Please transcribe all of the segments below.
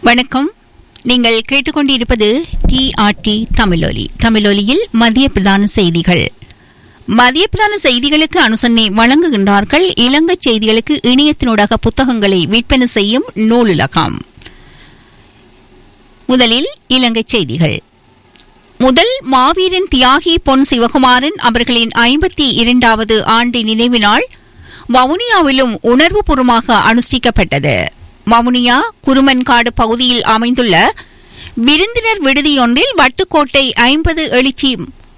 வணக்கம் நீங்கள் கேட்டுக்கொண்டிருப்பது டிஆர்டி தமிழொலி தமிழொலியில் மதிய பிரதான செய்திகள் மதிய பிரதான செய்திகளுக்கு அனுசரணை வழங்குகின்றார்கள் இலங்கை செய்திகளுக்கு இணையத்தினூடாக புத்தகங்களை விற்பனை செய்யும் நூலுலகம் முதலில் இலங்கை செய்திகள் முதல் மாவீரன் தியாகி பொன் சிவகுமாரன் அவர்களின் ஐம்பத்தி இரண்டாவது ஆண்டு நினைவு நாள் வவுனியாவிலும் உணர்வுபூர்வமாக அனுஷ்டிக்கப்பட்டது வவுனியா குருமன்காடு பகுதியில் அமைந்துள்ள விருந்தினர் விடுதியொன்றில் வட்டுக்கோட்டை ஐம்பது எழுச்சி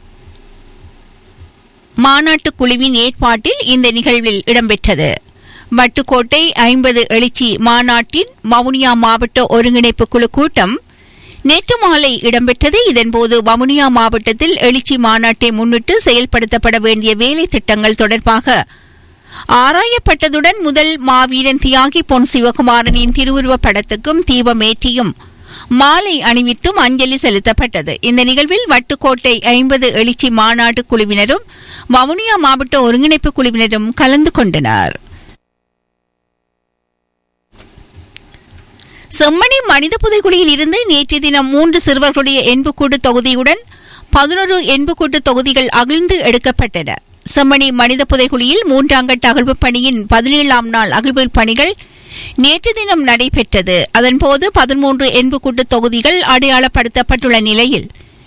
மாநாட்டு குழுவின் ஏற்பாட்டில் இந்த நிகழ்வில் இடம்பெற்றது வட்டுக்கோட்டை ஐம்பது எழுச்சி மாநாட்டின் வவுனியா மாவட்ட ஒருங்கிணைப்பு குழு கூட்டம் நேற்று மாலை இடம்பெற்றது இதன்போது வவுனியா மாவட்டத்தில் எழுச்சி மாநாட்டை முன்னிட்டு செயல்படுத்தப்பட வேண்டிய வேலை திட்டங்கள் தொடர்பாக ஆராயப்பட்டதுடன் முதல் மாவீரன் தியாகி பொன் சிவகுமாரனின் திருவுருவப் படத்துக்கும் தீபமேற்றியும் மாலை அணிவித்தும் அஞ்சலி செலுத்தப்பட்டது இந்த நிகழ்வில் வட்டுக்கோட்டை ஐம்பது எழுச்சி மாநாட்டு குழுவினரும் வவுனியா மாவட்ட ஒருங்கிணைப்பு குழுவினரும் கலந்து கொண்டனர் செம்மணி மனித புதைக்குழியில் இருந்து நேற்றைய தினம் மூன்று சிறுவர்களுடைய என்புக்கூடு தொகுதியுடன் பதினொரு என்புக்கூட்டு தொகுதிகள் அகழ்ந்து எடுக்கப்பட்டன செம்மணி மனித புதைக்குழியில் மூன்றாம் கட்ட அகழ்வு பணியின் பதினேழாம் நாள் அகழ்வு பணிகள் நேற்று தினம் நடைபெற்றது அதன்போது பதிமூன்று என்புக்கூட்டு தொகுதிகள் அடையாளப்படுத்தப்பட்டுள்ள நிலையில்